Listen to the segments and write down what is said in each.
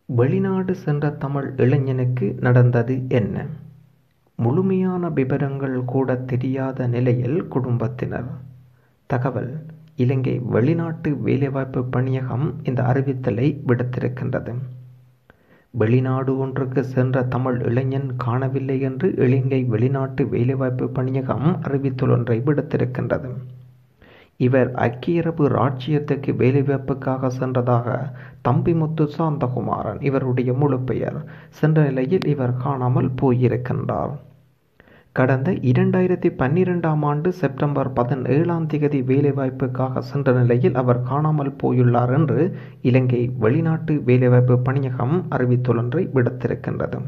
வெளிநாடு சென்ற தமிழ் இளைஞனுக்கு நடந்தது என்ன முழுமையான விபரங்கள் கூட தெரியாத நிலையில் குடும்பத்தினர் தகவல் இலங்கை வெளிநாட்டு வேலைவாய்ப்பு பணியகம் இந்த அறிவித்தலை விடுத்திருக்கின்றது வெளிநாடு ஒன்றுக்கு சென்ற தமிழ் இளைஞன் காணவில்லை என்று இலங்கை வெளிநாட்டு வேலைவாய்ப்பு பணியகம் அறிவித்தலொன்றை விடுத்திருக்கின்றது இவர் ஐக்கிய அரபு ராச்சியத்துக்கு வேலைவாய்ப்புக்காக சென்றதாக தம்பிமுத்து சாந்தகுமாரன் இவருடைய முழு பெயர் சென்ற நிலையில் இவர் காணாமல் போயிருக்கின்றார் கடந்த இரண்டாயிரத்தி பன்னிரெண்டாம் ஆண்டு செப்டம்பர் பதினேழாம் திகதி வேலைவாய்ப்புக்காக சென்ற நிலையில் அவர் காணாமல் போயுள்ளார் என்று இலங்கை வெளிநாட்டு வேலைவாய்ப்பு பணியகம் அறிவித்துள்ளொன்றை விடுத்திருக்கின்றது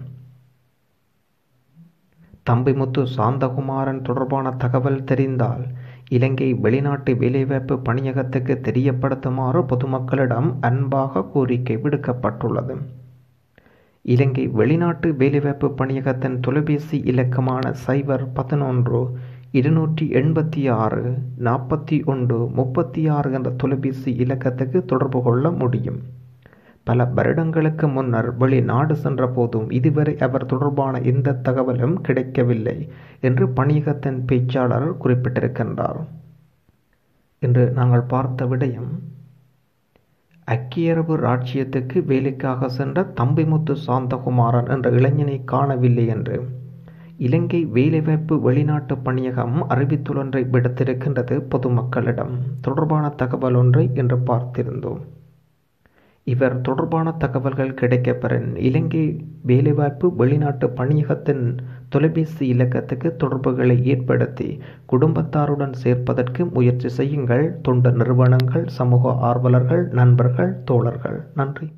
தம்பிமுத்து சாந்தகுமாரன் தொடர்பான தகவல் தெரிந்தால் இலங்கை வெளிநாட்டு வேலைவாய்ப்பு பணியகத்துக்கு தெரியப்படுத்துமாறு பொதுமக்களிடம் அன்பாக கோரிக்கை விடுக்கப்பட்டுள்ளது இலங்கை வெளிநாட்டு வேலைவாய்ப்பு பணியகத்தின் தொலைபேசி இலக்கமான சைபர் பதினொன்று இருநூற்றி எண்பத்தி ஆறு நாற்பத்தி ஒன்று முப்பத்தி ஆறு என்ற தொலைபேசி இலக்கத்துக்கு தொடர்பு கொள்ள முடியும் பல வருடங்களுக்கு முன்னர் வெளிநாடு சென்ற போதும் இதுவரை அவர் தொடர்பான எந்த தகவலும் கிடைக்கவில்லை என்று பணியகத்தின் பேச்சாளர் குறிப்பிட்டிருக்கின்றார் இன்று நாங்கள் பார்த்த விடயம் ஐக்கிய அரபு ராச்சியத்துக்கு வேலைக்காக சென்ற தம்பிமுத்து சாந்தகுமாரன் என்ற இளைஞனை காணவில்லை என்று இலங்கை வேலைவாய்ப்பு வெளிநாட்டு பணியகம் அறிவித்துள்ளொன்றை விடுத்திருக்கின்றது பொதுமக்களிடம் தொடர்பான தகவல் ஒன்றை இன்று பார்த்திருந்தோம் இவர் தொடர்பான தகவல்கள் கிடைக்கப்பெறின் இலங்கை வேலைவாய்ப்பு வெளிநாட்டு பணியகத்தின் தொலைபேசி இலக்கத்துக்கு தொடர்புகளை ஏற்படுத்தி குடும்பத்தாருடன் சேர்ப்பதற்கு முயற்சி செய்யுங்கள் தொண்டு நிறுவனங்கள் சமூக ஆர்வலர்கள் நண்பர்கள் தோழர்கள் நன்றி